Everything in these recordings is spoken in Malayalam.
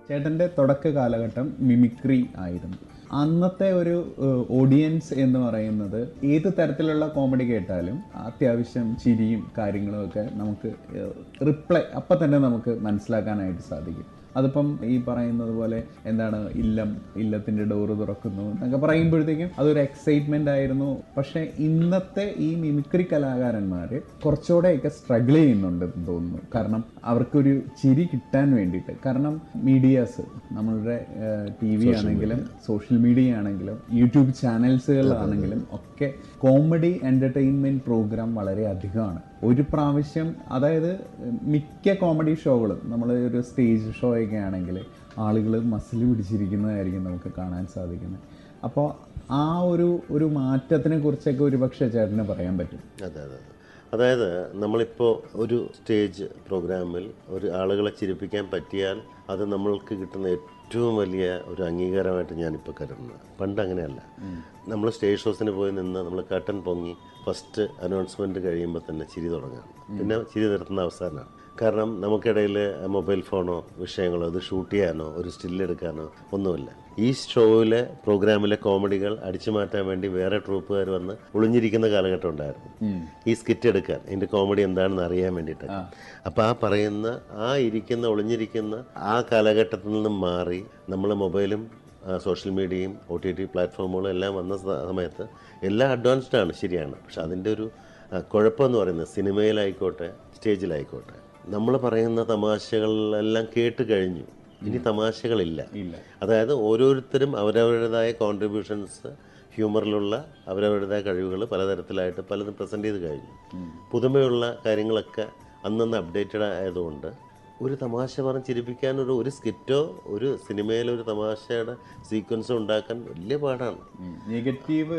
ചേട്ടൻ്റെ തുടക്ക കാലഘട്ടം മിമിക്രി ആയിരുന്നു അന്നത്തെ ഒരു ഓഡിയൻസ് എന്ന് പറയുന്നത് ഏത് തരത്തിലുള്ള കോമഡി കേട്ടാലും അത്യാവശ്യം ചിരിയും കാര്യങ്ങളും ഒക്കെ നമുക്ക് റിപ്ലൈ അപ്പം തന്നെ നമുക്ക് മനസ്സിലാക്കാനായിട്ട് സാധിക്കും അതിപ്പം ഈ പറയുന്നത് പോലെ എന്താണ് ഇല്ലം ഇല്ലത്തിൻ്റെ ഡോറ് തുറക്കുന്നു എന്നൊക്കെ പറയുമ്പോഴത്തേക്കും അതൊരു എക്സൈറ്റ്മെൻ്റ് ആയിരുന്നു പക്ഷേ ഇന്നത്തെ ഈ മിമിക്രി കലാകാരന്മാർ കുറച്ചുകൂടെയൊക്കെ സ്ട്രഗിൾ ചെയ്യുന്നുണ്ടെന്ന് തോന്നുന്നു കാരണം അവർക്കൊരു ചിരി കിട്ടാൻ വേണ്ടിയിട്ട് കാരണം മീഡിയാസ് നമ്മളുടെ ടി വി ആണെങ്കിലും സോഷ്യൽ മീഡിയ ആണെങ്കിലും യൂട്യൂബ് ചാനൽസുകളാണെങ്കിലും ഒക്കെ കോമഡി എൻ്റർടൈൻമെൻറ്റ് പ്രോഗ്രാം വളരെ അധികമാണ് ഒരു പ്രാവശ്യം അതായത് മിക്ക കോമഡി ഷോകളും നമ്മൾ ഒരു സ്റ്റേജ് ഷോ ഒക്കെ ആണെങ്കിൽ ആളുകൾ മസിൽ പിടിച്ചിരിക്കുന്നതായിരിക്കും നമുക്ക് കാണാൻ സാധിക്കുന്നത് അപ്പോൾ ആ ഒരു ഒരു മാറ്റത്തിനെ കുറിച്ചൊക്കെ ഒരു പക്ഷേ ചേട്ടന് പറയാൻ പറ്റും അതെ അതെ അതെ അതായത് നമ്മളിപ്പോൾ ഒരു സ്റ്റേജ് പ്രോഗ്രാമിൽ ഒരു ആളുകളെ ചിരിപ്പിക്കാൻ പറ്റിയാൽ അത് നമ്മൾക്ക് കിട്ടുന്ന ഏറ്റവും വലിയ ഒരു അംഗീകാരമായിട്ട് ഞാനിപ്പോൾ കരുതുന്നത് പണ്ട് അങ്ങനെയല്ല നമ്മൾ സ്റ്റേജ് ഷോസിന് പോയി നിന്ന് നമ്മൾ കട്ടൻ പൊങ്ങി ഫസ്റ്റ് അനൗൺസ്മെൻറ്റ് കഴിയുമ്പോൾ തന്നെ ചിരി തുടങ്ങുകയാണ് പിന്നെ ചിരി നിർത്തുന്ന അവസാനമാണ് കാരണം നമുക്കിടയിൽ മൊബൈൽ ഫോണോ വിഷയങ്ങളോ ഇത് ഷൂട്ട് ചെയ്യാനോ ഒരു സ്റ്റില്ലെടുക്കാനോ ഒന്നുമില്ല ഈ ഷോയിലെ പ്രോഗ്രാമിലെ കോമഡികൾ അടിച്ചു മാറ്റാൻ വേണ്ടി വേറെ ട്രൂപ്പുകാർ വന്ന് ഒളിഞ്ഞിരിക്കുന്ന കാലഘട്ടം ഉണ്ടായിരുന്നു ഈ സ്കിറ്റ് എടുക്കാൻ ഇതിൻ്റെ കോമഡി എന്താണെന്ന് അറിയാൻ വേണ്ടിയിട്ട് അപ്പോൾ ആ പറയുന്ന ആ ഇരിക്കുന്ന ഒളിഞ്ഞിരിക്കുന്ന ആ കാലഘട്ടത്തിൽ നിന്നും മാറി നമ്മൾ മൊബൈലും ആ, സോഷ്യൽ മീഡിയയും ഒ ടി ടി പ്ലാറ്റ്ഫോമുകളും എല്ലാം വന്ന സ- സമയത്ത് എല്ലാം അഡ്വാൻസ്ഡ് ആണ് ശരിയാണ് പക്ഷെ അതിൻ്റെ ഒരു ആ, കുഴപ്പമെന്ന് പറയുന്നത് സിനിമയിലായിക്കോട്ടെ സ്റ്റേജിലായിക്കോട്ടെ നമ്മൾ പറയുന്ന തമാശകളെല്ലാം കേട്ട് കഴിഞ്ഞു ഇനി തമാശകളില്ല ഇല്ല അതായത് ഓരോരുത്തരും അവരവരുടേതായ കോൺട്രിബ്യൂഷൻസ് ഹ്യൂമറിലുള്ള അവരവരുടേതായ കഴിവുകൾ പലതരത്തിലായിട്ട് പലതും പ്രസൻറ്റ് ചെയ്ത് കഴിഞ്ഞു പുതുമയുള്ള കാര്യങ്ങളൊക്കെ അന്നന്ന് അപ്ഡേറ്റഡ് ആയതുകൊണ്ട് ഒരു തമാശ പറഞ്ഞ് ചിരിപ്പിക്കാൻ ഒരു ഒരു സ്കിറ്റോ ഒരു സിനിമയിലെ ഒരു തമാശയുടെ സീക്വൻസോ ഉണ്ടാക്കാൻ വലിയ പാടാണ് നെഗറ്റീവ്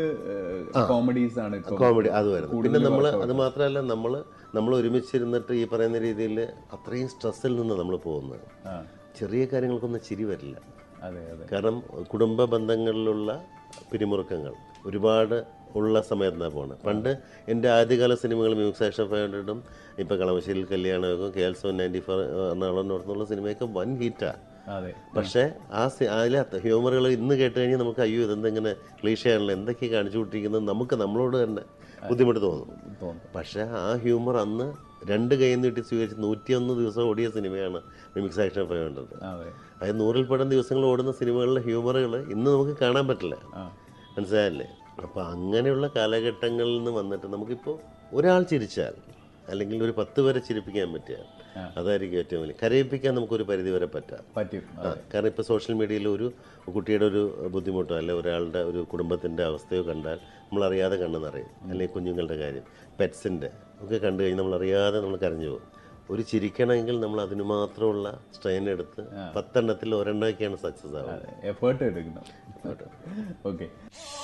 കോമഡീസ് ആണ് ഇപ്പോൾ കോമഡി അത് വരുന്നത് പിന്നെ നമ്മൾ അത് മാത്രമല്ല നമ്മൾ നമ്മൾ ഒരുമിച്ചിരുന്നിട്ട് ഈ പറയുന്ന രീതിയിൽ അത്രയും സ്ട്രെസ്സിൽ നിന്ന് നമ്മൾ പോകുന്നത് ആ ചെറിയ കാര്യങ്ങൾക്കൊന്നും ചിരി വരില്ല അതെ അതെ കാരണം കുടുംബ ബന്ധങ്ങളിലുള്ള പിരിമുറുക്കങ്ങൾ ഒരുപാട് ഉള്ള സമയത്താണ് പോണത് പണ്ട് എൻ്റെ ആദ്യകാല സിനിമകൾ മ്യൂസിക് ആക്ഷൻ ഫൈവ് ഹൺഡ്രഡും ഇപ്പോൾ കളമശ്ശേരിയിൽ കല്യാണമൊക്കെ K L seven ninety four Ernakulam നോർത്തുള്ള സിനിമയൊക്കെ വൻ ഹിറ്റാണ് അതെ പക്ഷേ ആ സി അതിലെ ഹ്യൂമറുകൾ ഇന്ന് കേട്ട് കഴിഞ്ഞാൽ നമുക്ക് അയ്യോ ഇതെന്തെങ്ങനെ ക്ലീഷയാണല്ലോ എന്തൊക്കെ കാണിച്ചു കൂട്ടിയിരിക്കുന്നത് നമുക്ക് നമ്മളോട് തന്നെ ബുദ്ധിമുട്ട് തോന്നും തോന്നുന്നു പക്ഷേ ആ ഹ്യൂമർ അന്ന് രണ്ട് കൈ നീട്ടി സ്വീകരിച്ച് നൂറ്റിയൊന്ന് ദിവസം ഓടിയ സിനിമയാണ് മിമിക്സ് ആക്ഷൻ ഫൈവ് ഹൺഡ്രഡ് അതെ അതായത് നൂറിൽ പടം ദിവസങ്ങൾ ഓടുന്ന സിനിമകളിലെ ഹ്യൂമറുകൾ ഇന്ന് നമുക്ക് കാണാൻ പറ്റില്ല ആ മനസ്സിലായല്ലേ അപ്പോൾ അങ്ങനെയുള്ള കാലഘട്ടങ്ങളിൽ നിന്ന് വന്നിട്ട് നമുക്കിപ്പോൾ ഒരാൾ ചിരിച്ചാൽ അല്ലെങ്കിൽ ഒരു പത്ത് പേരെ ചിരിപ്പിക്കാൻ പറ്റിയാൽ അതായിരിക്കും ഏറ്റവും വലിയ കരയിപ്പിക്കാൻ നമുക്കൊരു പരിധി വരെ പറ്റാം പറ്റും ആ, കാരണം ഇപ്പോൾ സോഷ്യൽ മീഡിയയിൽ ഒരു കുട്ടിയുടെ ഒരു ബുദ്ധിമുട്ടോ അല്ലെ ഒരാളുടെ ഒരു കുടുംബത്തിൻ്റെ അവസ്ഥയോ കണ്ടാൽ നമ്മളറിയാതെ കണ്ണെന്നറിയും അല്ലെങ്കിൽ കുഞ്ഞുങ്ങളുടെ കാര്യം പെറ്റ്സിൻ്റെ ഒക്കെ കണ്ടു കഴിഞ്ഞാൽ നമ്മളറിയാതെ നമ്മൾ കരഞ്ഞു പോകും ഒരു ചിരിക്കണമെങ്കിൽ നമ്മൾ അതിന് മാത്രമുള്ള സ്ട്രെയിൻ എടുത്ത് പത്തെണ്ണത്തിൽ ഒരെണ്ണമൊക്കെയാണ് സക്സസ് ആവുന്നത് എഫേർട്ട് എടുക്കണം ഓക്കെ